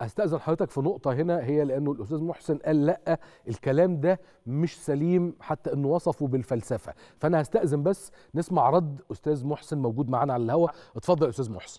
هستأذن حضرتك في نقطة هنا هي لأنه الأستاذ محسن قال لأ الكلام ده مش سليم حتى إنه وصفه بالفلسفة فأنا هستأذن بس نسمع رد أستاذ محسن موجود معانا على الهواء اتفضل يا أستاذ محسن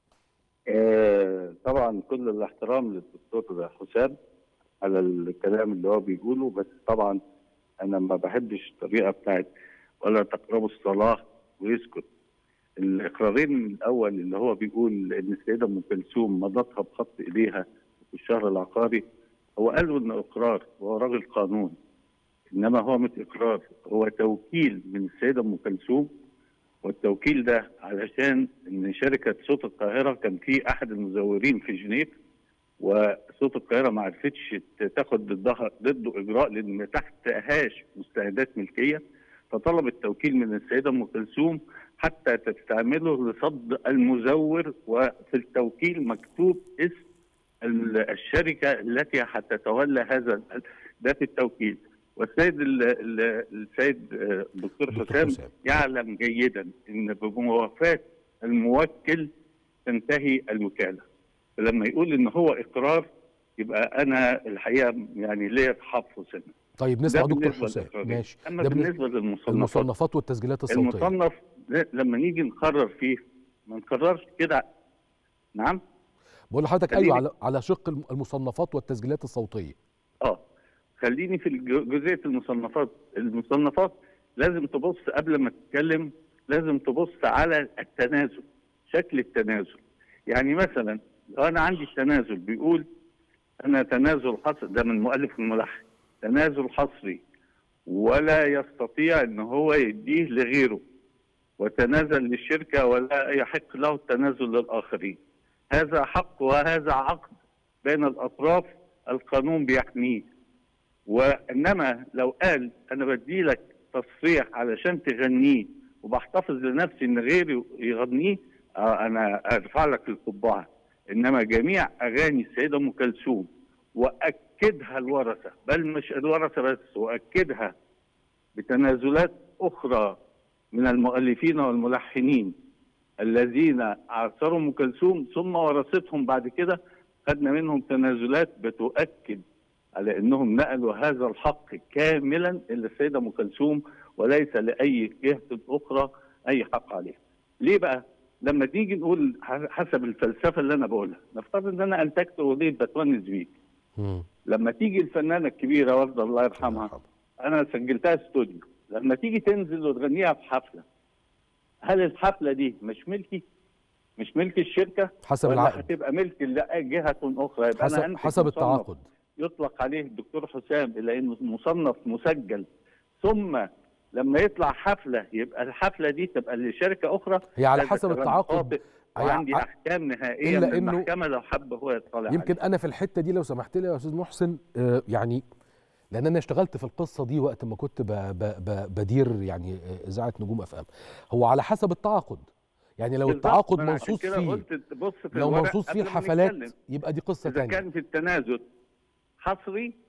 آه، طبعا كل الاحترام للدكتور حسام على الكلام اللي هو بيقوله بس طبعا انا ما بحبش الطريقه بتاعت ولا تقربوا الصلاه ويسكت الاقرارين الاول اللي هو بيقول ان السيده ام كلثوم مضتها بخط ايديها في الشهر العقاري هو قالوا انه اقرار وهو راجل قانون انما هو مش اقرار هو توكيل من السيده ام كلثوم والتوكيل ده علشان ان شركه صوت القاهره كان في احد المزورين في جنيف وصوت القاهره ما عرفتش تاخد ضدها ضده اجراء لان ما تحتهاش مستندات ملكيه فطلب التوكيل من السيده ام كلثوم حتى تستعمله لصد المزور وفي التوكيل مكتوب اسم ال- الشركه التي هتتولى هذا ال- ده في التوكيل والسيد ال- ال- السيد آه، الدكتور دكتور حسام حسام. يعلم جيدا ان بموافاه الموكل تنتهي الوكاله فلما يقول ان هو اقرار يبقى انا الحقيقه يعني ليا تحفظ هنا طيب نسمع ده دكتور بالنسبة حسام للإقرارين. ماشي اما ده بالنسبة بالنسبه للمصنفات المصنفات والتسجيلات الصوتية المصنف ل- لما نيجي نقرر فيه ما نقررش كده نعم بقول لحضرتك خليني- أيوه على على شق الم- المصنفات والتسجيلات الصوتية اه خليني في الج- جزئيه المصنفات المصنفات لازم تبص قبل ما تتكلم لازم تبص على التنازل شكل التنازل يعني مثلا لو انا عندي التنازل بيقول انا تنازل حصري ده من مؤلف الملحن تنازل حصري ولا يستطيع ان هو يديه لغيره وتنازل للشركه ولا يحق له التنازل للاخرين هذا حق وهذا عقد بين الاطراف القانون بيحميه وانما لو قال انا بدي لك تصريح علشان تغنيه وبحتفظ لنفسي ان غيري يغنيه آه انا ارفع لك القبعه انما جميع اغاني السيده ام كلثوم واكدها الورثه بل مش الورثه بس واكدها بتنازلات اخرى من المؤلفين والملحنين الذين عاصروا ام كلثوم ثم ورثتهم بعد كده خدنا منهم تنازلات بتؤكد على انهم نقلوا هذا الحق كاملا الى السيده ام كلثوم وليس لاي جهه اخرى اي حق عليها. ليه بقى؟ لما تيجي نقول ح- حسب الفلسفه اللي انا بقولها، نفترض ان انا انتجت اغنيه بتونس بيك. مم. لما تيجي الفنانه الكبيره ورده الله يرحمها انا سجلتها استوديو، لما تيجي تنزل وتغنيها في حفله هل الحفله دي مش ملكي؟ مش ملك الشركه؟ حسب ولا العقد هتبقى ملك لجهه اخرى يبقى انا حسب أنتج حسب مصنف التعاقد يطلق عليه الدكتور حسام الى انه مصنف مسجل ثم لما يطلع حفله يبقى الحفله دي تبقى لشركه اخرى هي على هذا حسب كلام التعاقد خاطئ هي وعندي ع- احكام نهائيه إلا من إنه- المحكمه لو حب هو يطلع يمكن عليها. انا في الحته دي لو سمحت لي يا استاذ محسن آه، يعني لان انا اشتغلت في القصه دي وقت ما كنت ب ب ب بدير يعني آه، اذاعه نجوم اف ام هو على حسب التعاقد يعني لو بالظبط، التعاقد ما أنا عشان منصوص كده فيه قلت بص في لو الورق منصوص فيه قبل ما الحفلات نتكلم. يبقى دي قصه اذا تانية كان في التنازل حصري